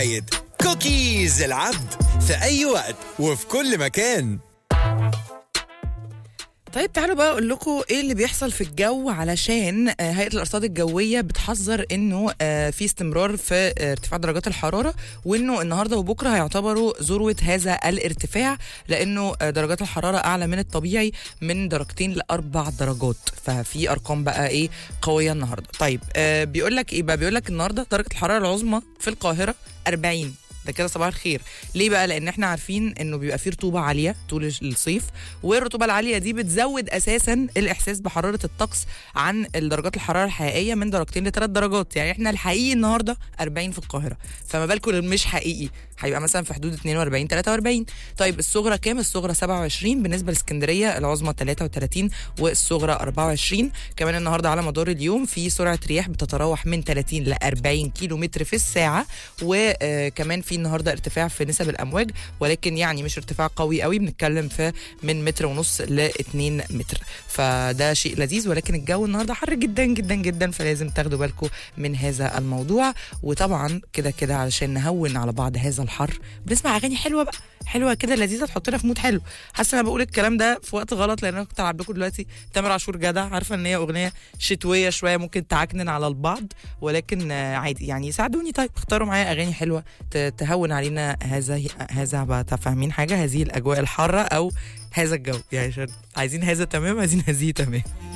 برعاية كوكيز العبد في أي وقت وفي كل مكان طيب تعالوا بقى اقول لكم ايه اللي بيحصل في الجو علشان آه، هيئه الارصاد الجويه بتحذر انه آه، في استمرار في آه، ارتفاع درجات الحراره وانه النهارده وبكره هيعتبروا ذروه هذا الارتفاع لانه آه، درجات الحراره اعلى من الطبيعي من درجتين لاربع درجات ففي ارقام بقى ايه قويه النهارده طيب آه، بيقول لك ايه بقى بيقول لك النهارده درجه الحراره العظمى في القاهره 40 ده كده صباح الخير ليه بقى لان احنا عارفين انه بيبقى فيه رطوبه عاليه طول الصيف والرطوبه العاليه دي بتزود اساسا الاحساس بحراره الطقس عن درجات الحراره الحقيقيه من درجتين لثلاث درجات يعني احنا الحقيقي النهارده 40 في القاهره فما بالكم المش حقيقي هيبقى مثلا في حدود 42 43 طيب الصغرى كام الصغرى 27 بالنسبه لاسكندريه العظمى 33 والصغرى 24 كمان النهارده على مدار اليوم في سرعه رياح بتتراوح من 30 ل 40 كيلو متر في الساعه وكمان في النهارده ارتفاع في نسب الامواج ولكن يعني مش ارتفاع قوي قوي بنتكلم في من متر ونص ل 2 متر فده شيء لذيذ ولكن الجو النهارده حر جدا جدا جدا فلازم تاخدوا بالكم من هذا الموضوع وطبعا كده كده علشان نهون على بعض هذا الحر بنسمع اغاني حلوه بقى حلوه كده لذيذه تحطنا في مود حلو حاسه انا بقول الكلام ده في وقت غلط لان انا كنت العب لكم دلوقتي تامر عاشور جدع عارفه ان هي اغنيه شتويه شويه ممكن تعكنن على البعض ولكن آه، عادي يعني ساعدوني طيب اختاروا معايا اغاني حلوه ت- تهون علينا هذا هذا بقى فاهمين حاجه هذه الاجواء الحاره او هذا الجو يعني عشان عايزين هذا تمام عايزين هذه تمام